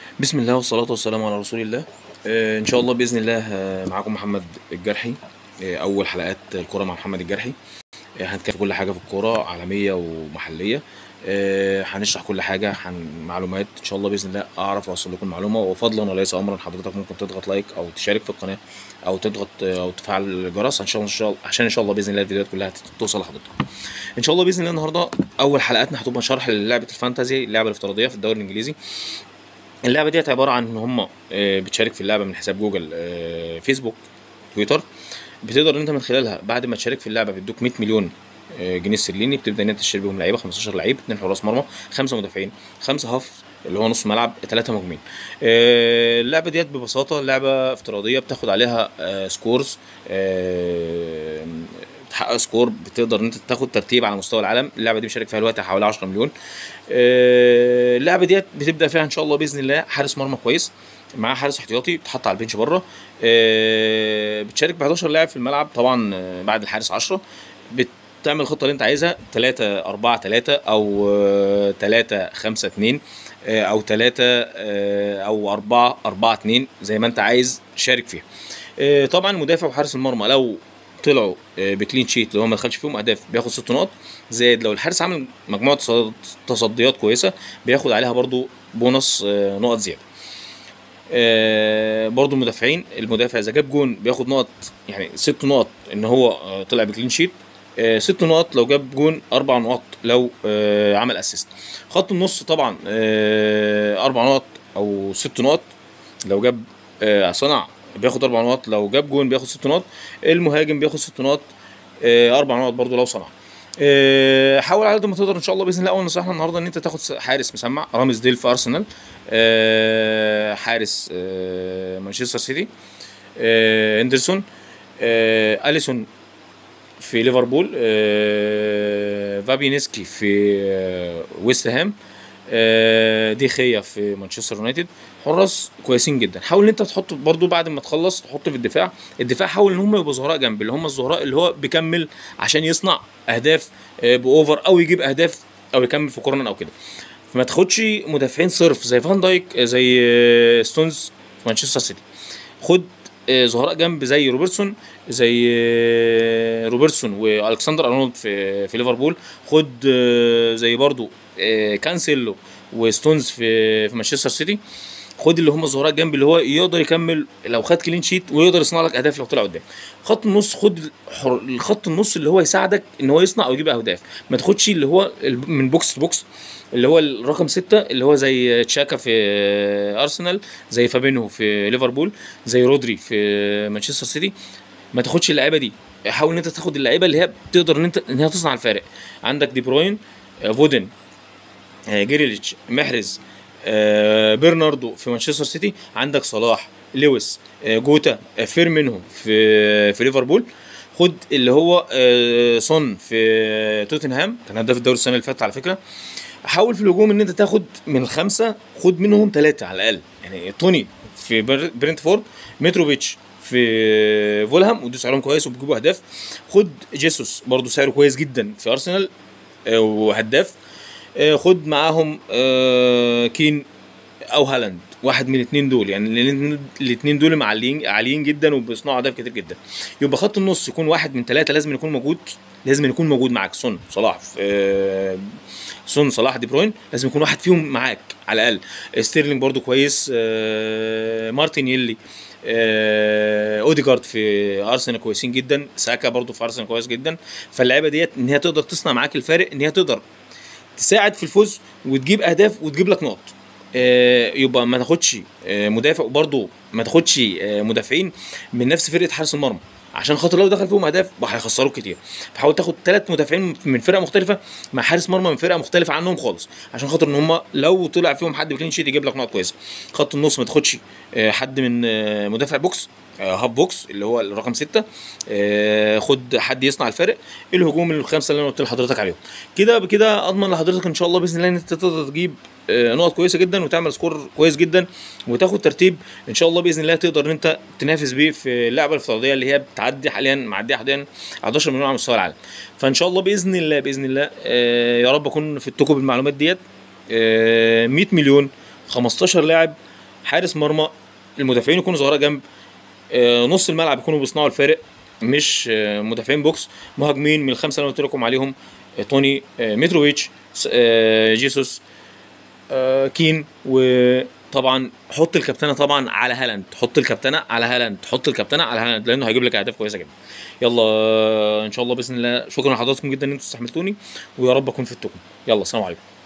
بسم الله والصلاة والسلام على رسول الله آه، إن شاء الله بإذن الله آه، معاكم محمد الجرحي آه، أول حلقات الكرة مع محمد الجرحي آه، هنتكلم في كل حاجة في الكورة عالمية ومحلية آه، هنشرح كل حاجة عن معلومات إن شاء الله بإذن الله أعرف أوصل لكم المعلومة وفضلا وليس أمرا حضرتك ممكن تضغط لايك أو تشارك في القناة أو تضغط آه، أو تفعل الجرس عشان إن شاء الله عشان إن شاء الله بإذن الله الفيديوهات كلها توصل لحضرتك إن شاء الله بإذن الله النهاردة أول حلقاتنا هتبقى شرح لعبة الفانتازي اللعبة الافتراضية في الدوري الإنجليزي اللعبه ديت عباره عن ان هم آه، بتشارك في اللعبه من حساب جوجل آه، فيسبوك تويتر بتقدر ان انت من خلالها بعد ما تشارك في اللعبه بيدوك 100 مليون آه، جنيه استرليني بتبدا ان انت تشتري بيهم لعيبه 15 لعيب اثنين حراس مرمى خمسه مدافعين خمسه هاف اللي هو نص ملعب ثلاثه مهاجمين آه، اللعبه ديت ببساطه لعبه افتراضيه بتاخد عليها آه، سكورز آه، تحقق سكور بتقدر ان انت تاخد ترتيب على مستوى العالم اللعبه دي بيشارك فيها دلوقتي حوالي 10 مليون آه، اللعبه ديت بتبدا فيها ان شاء الله باذن الله حارس مرمى كويس معاه حارس احتياطي بتحط على البنش بره آه، بتشارك ب 11 لاعب في الملعب طبعا آه، بعد الحارس 10 بتعمل الخطه اللي انت عايزها 3 4 3 او 3 5 2 او 3 او 4 4 2 زي ما انت عايز شارك فيها آه، طبعا المدافع وحارس المرمى لو طلعوا آه، بكلين شيت اللي هو ما دخلش فيهم اهداف بياخد ست نقط زائد لو الحارس عمل مجموعه تصد- تصديات كويسه بياخد عليها برضو بونص آه، نقط زياده آه، برضو المدافعين المدافع اذا جاب جون بياخد نقط يعني ست نقط ان هو آه، طلع بكلين شيت آه، ست نقط لو جاب جون اربع نقط لو آه، عمل اسيست خط النص طبعا آه، اربع نقط او ست نقط لو جاب آه، صنع بياخد اربع نقط لو جاب جون بياخد ست نقط المهاجم بياخد ست نقط آه، اربع نقط برضو لو صنع آه، حاول على قد ما تقدر ان شاء الله باذن الله اول نصيحه النهارده ان انت تاخد حارس مسمع رامز ديل في ارسنال آه، حارس آه، مانشستر سيتي آه، اندرسون آه، اليسون في ليفربول آه، فابينيسكي في آه، ويست هام آه، دي خيا في مانشستر يونايتد حراس كويسين جدا حاول ان انت تحط برضو بعد ما تخلص تحط في الدفاع الدفاع حاول ان هم يبقوا ظهراء جنب اللي هم الظهراء اللي هو بيكمل عشان يصنع اهداف آه، باوفر او يجيب اهداف او يكمل في كورنر او كده فما تاخدش مدافعين صرف زي فان دايك آه، زي آه، ستونز في مانشستر سيتي خد آه، ظهراء جنب زي روبرتسون زي آه، روبرتسون والكسندر ارنولد في في ليفربول خد آه، زي برضو آه، كانسيلو وستونز في في مانشستر سيتي خد اللي هم الظهراء جنب اللي هو يقدر يكمل لو خد كلين شيت ويقدر يصنع لك اهداف لو طلع قدام خط النص خد الحر- الخط النص اللي هو يساعدك ان هو يصنع او يجيب اهداف ما تاخدش اللي هو ال- من بوكس لبوكس اللي هو الرقم ستة اللي هو زي تشاكا في ارسنال زي فابينو في ليفربول زي رودري في مانشستر سيتي ما تاخدش اللعيبه دي حاول ان انت تاخد اللعيبه اللي هي بتقدر ان انت ان هي تصنع الفارق عندك دي بروين آه، فودن آه، جريليتش محرز آه، برناردو في مانشستر سيتي عندك صلاح لويس آه، جوتا آه، فيرمينو في في ليفربول خد اللي هو آه، سون في توتنهام كان هداف الدوري السنه اللي فاتت على فكره حاول في الهجوم ان انت تاخد من الخمسه خد منهم ثلاثه على الاقل يعني توني في بر- برنتفورد متروفيتش في فولهام ودي سعرهم كويس وبيجيبوا اهداف خد جيسوس برضو سعره كويس جدا في ارسنال آه، وهداف آه، خد معاهم آه، كين او هالاند واحد من الاثنين دول يعني الاثنين دول معليين عاليين جدا وبيصنعوا اهداف كتير جدا يبقى خط النص يكون واحد من ثلاثه لازم يكون موجود لازم يكون موجود معاك سون صلاح آه، سون صلاح دي بروين لازم يكون واحد فيهم معاك على الاقل ستيرلينج برضو كويس آه، مارتن يلي آه، اوديجارد في ارسنال كويسين جدا ساكا برضو في ارسنال كويس جدا فاللعيبه ديت ان هي تقدر تصنع معاك الفارق ان هي تقدر تساعد في الفوز وتجيب اهداف وتجيب لك نقط آه، يبقى ما تاخدش آه، مدافع وبرضه ما تاخدش آه، مدافعين من نفس فرقه حارس المرمى عشان خاطر لو دخل فيهم اهداف هيخسروك كتير فحاول تاخد ثلاث مدافعين من فرقه مختلفه مع حارس مرمى من فرقه مختلفه عنهم خالص عشان خاطر ان هم لو طلع فيهم حد بكلين شيت يجيب لك نقط كويسه خط النص ما تاخدش آه، حد من آه، مدافع بوكس آه، هاف بوكس اللي هو الرقم ستة آه، خد حد يصنع الفارق الهجوم الخمسه اللي انا قلت لحضرتك عليهم كده بكده اضمن لحضرتك ان شاء الله باذن الله ان انت تقدر تجيب آه، نقط كويسه جدا وتعمل سكور كويس جدا وتاخد ترتيب ان شاء الله باذن الله تقدر ان انت تنافس بيه في اللعبه الافتراضيه اللي هي بتعدي حاليا معديه حاليا 11 مليون على مستوى العالم فان شاء الله باذن الله باذن الله آه، يا رب اكون فدتكم بالمعلومات ديت آه، 100 مليون 15 لاعب حارس مرمى المدافعين يكونوا ظهراء جنب آه، نص الملعب يكونوا بيصنعوا الفارق مش آه، مدافعين بوكس مهاجمين من الخمسه اللي أنا قلت لكم عليهم آه، توني آه، متروفيتش س- آه، جيسوس آه، كين وطبعا حط الكابتنه طبعا على هالاند حط الكابتنه على هالاند حط الكابتنه على هالاند لانه هيجيب لك اهداف كويسه جدا يلا آه، ان شاء الله باذن الله شكرا لحضراتكم جدا ان انتم استحملتوني ويا رب اكون فدتكم يلا السلام عليكم